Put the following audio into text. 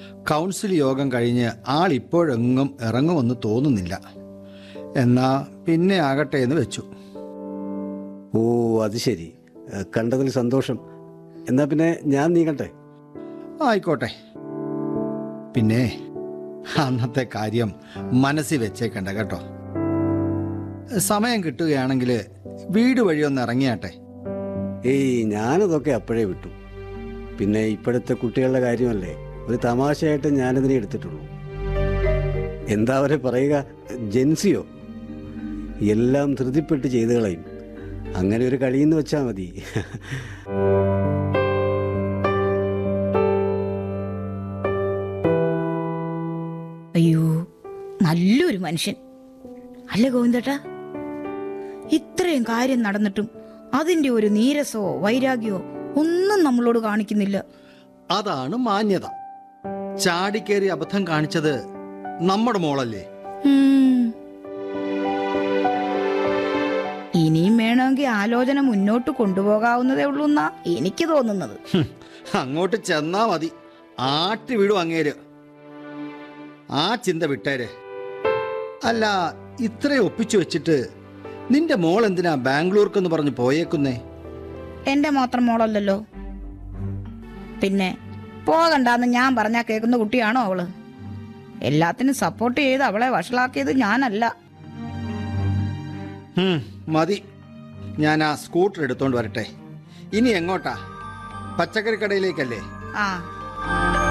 Council യോഗം കഴിഞ്ഞ് ആൾ ഇപ്പോഴെങ്ങും ഇറങ്ങുമെന്ന് തോന്നുന്നില്ല എന്നാ പിന്നെ ആകട്ടെ എന്ന് വെച്ചു ഓ അത് ശരി ഏ, കണ്ടതിൽ സന്തോഷം എന്നാ പിന്നെ ഞാൻ നീങ്ങട്ടെ ആയിക്കോട്ടെ പിന്നെ അന്നത്തെ കാര്യം മനസ്സിൽ വെച്ചേക്കണ്ട കേട്ടോ സമയം കിട്ടുകയാണെങ്കിൽ വീട് വഴി ഒന്ന് ഇറങ്ങിയാട്ടെ ഏയ് ഞാനതൊക്കെ അപ്പോഴേ വിട്ടു പിന്നെ ഇപ്പോഴത്തെ കുട്ടികളുടെ കാര്യമല്ലേ ഒരു തമാശയായിട്ട് ഞാനിതിനെ എടുത്തിട്ടുള്ളൂ എന്താ അവരെ പറയുക ജെൻസിയോ എല്ലാം ധൃതിപ്പെട്ട് ചെയ്തു കളയും അങ്ങനെ ഒരു കളിയെന്ന് വെച്ചാൽ മതി അയ്യോ നല്ലൊരു മനുഷ്യൻ അല്ല ഗോവിന്ദേട്ടാ ഇത്രയും കാര്യം നടന്നിട്ടും അതിന്റെ ഒരു നീരസമോ വൈരാഗ്യമോ ഒന്നും നമ്മളോട് കാണിക്കുന്നില്ല അതാണ് മാന്യത ചാടിക്കേറി അബദ്ധം കാണിച്ചത് നമ്മുടെ മോളല്ലേ ഉം. ഇനിയും വേണമെങ്കിൽ ആലോചന മുന്നോട്ട് കൊണ്ടുപോകാവുന്നതേ ഉള്ളൂ എന്നാ എനിക്ക് തോന്നുന്നത് ഹും, അങ്ങോട്ട് ചെന്നാ മതി ആട്ടി വിടും അങ്ങേര് ആ ചിന്ത വിട്ടേര് അല്ല ഇത്രയും ഒപ്പിച്ചു വെച്ചിട്ട് നിന്റെ മോൾ എന്തിനാ ബാംഗ്ലൂർക്കെന്ന് പറഞ്ഞ് പോയേക്കുന്നേ എന്റെ മാത്രം മോളല്ലല്ലോ പിന്നെ പോകണ്ടാന്ന് ഞാൻ പറഞ്ഞാ കേൾക്കുന്ന കുട്ടിയാണോ അവള് എല്ലാത്തിനും സപ്പോർട്ട് ചെയ്ത് അവളെ വഷളാക്കിയത് ഞാനല്ല ഹും, മതി ഞാൻ ആ സ്കൂട്ടർ എടുത്തോണ്ട് വരട്ടെ ഇനി എങ്ങോട്ടാ പച്ചക്കറി കടയിലേക്കല്ലേ ആ